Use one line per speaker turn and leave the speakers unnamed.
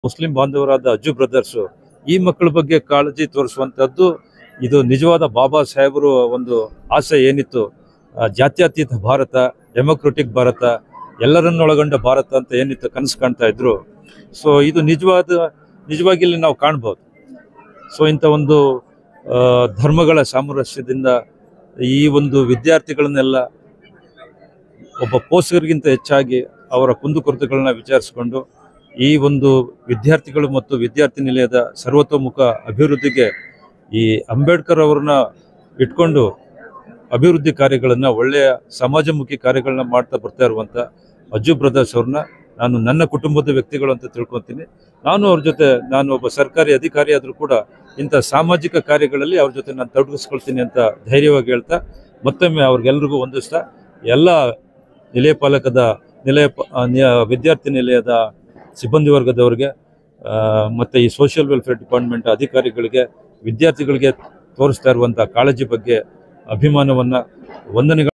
Muslim ಬಾಂಧವರಾದ ಅಜ್ಜು brothers ಈ ಮಕ್ಕಳ ಬಗ್ಗೆ ಕಾಳಜಿ ತೋರಿಸುವಂತದ್ದು ಇದು ನಿಜವಾದ ಬಾಬಾ ಸಾಹೇಬರು ಒಂದು ಆಸೆ ಏನಿತ್ತು ಆ, ಜಾತ್ಯತೀತ ಭಾರತ ಡೆಮೊಕ್ರೆಟಿಕ್ ಭಾರತ ಎಲ್ಲರನ್ನೊಳಗೊಂಡ ಭಾರತ ಅಂತ ಏನಿತ್ತು ಕನಸು ಕಾಣ್ತಾ ಇದ್ರು ಸೊ ಇದು ನಿಜವಾದ ನಿಜವಾಗಿ ಇಲ್ಲಿ ನಾವು ಕಾಣ್ಬೋದು ಸೊ ಇಂಥ ಒಂದು ಆ, ಧರ್ಮಗಳ ಸಾಮರಸ್ಯದಿಂದ ಈ ಒಂದು ವಿದ್ಯಾರ್ಥಿಗಳನ್ನೆಲ್ಲ ಒಬ್ಬ ಪೋಷಕರಿಗಿಂತ ಹೆಚ್ಚಾಗಿ ಅವರ ಕುಂದುಕೊರತೆಗಳನ್ನ ವಿಚಾರಿಸಿಕೊಂಡು ಈ ಒಂದು ವಿದ್ಯಾರ್ಥಿಗಳು ಮತ್ತು ವಿದ್ಯಾರ್ಥಿ ನಿಲಯದ ಸರ್ವತೋಮುಖ ಅಭಿವೃದ್ಧಿಗೆ ಈ ಅಂಬೇಡ್ಕರ್ ಅವ್ರನ್ನ ಇಟ್ಕೊಂಡು ಅಭಿವೃದ್ಧಿ ಕಾರ್ಯಗಳನ್ನ ಒಳ್ಳೆಯ ಸಮಾಜಮುಖಿ ಕಾರ್ಯಗಳನ್ನ ಮಾಡ್ತಾ ಬರ್ತಾ ಇರುವಂತ ಅಜ್ಜು ಬ್ರದರ್ಸ್ ಅವ್ರನ್ನ ನಾನು ನನ್ನ ಕುಟುಂಬದ ವ್ಯಕ್ತಿಗಳು ಅಂತ ತಿಳ್ಕೊತೀನಿ ನಾನು ಅವ್ರ ಜೊತೆ ನಾನು ಒಬ್ಬ ಸರ್ಕಾರಿ ಅಧಿಕಾರಿ ಆದರೂ ಕೂಡ ಇಂಥ ಸಾಮಾಜಿಕ ಕಾರ್ಯಗಳಲ್ಲಿ ಅವ್ರ ಜೊತೆ ನಾನು ತೊಡಗಿಸ್ಕೊಳ್ತೀನಿ ಅಂತ ಧೈರ್ಯವಾಗಿ ಹೇಳ್ತಾ ಮತ್ತೊಮ್ಮೆ ಅವ್ರಿಗೆಲ್ರಿಗೂ ಹೊಂದಿಸ್ತಾ ಎಲ್ಲ ನಿಲಯ ಪಾಲಕದ ನಿಲಯ ಪ- ಆ, ನಿ- ವಿದ್ಯಾರ್ಥಿ ನಿಲಯದ ಸಿಬ್ಬಂದಿ ವರ್ಗದವರಿಗೆ ಆ, ಮತ್ತೆ ಈ ಸೋಷಿಯಲ್ ವೆಲ್ಫೇರ್ ಡಿಪಾರ್ಟ್ಮೆಂಟ್ ಅಧಿಕಾರಿಗಳಿಗೆ ವಿದ್ಯಾರ್ಥಿಗಳಿಗೆ ತೋರಿಸ್ತಾ ಇರುವಂತಹ ಕಾಳಜಿ ಬಗ್ಗೆ ಅಭಿಮಾನವನ್ನ ವಂದನೆಗಳು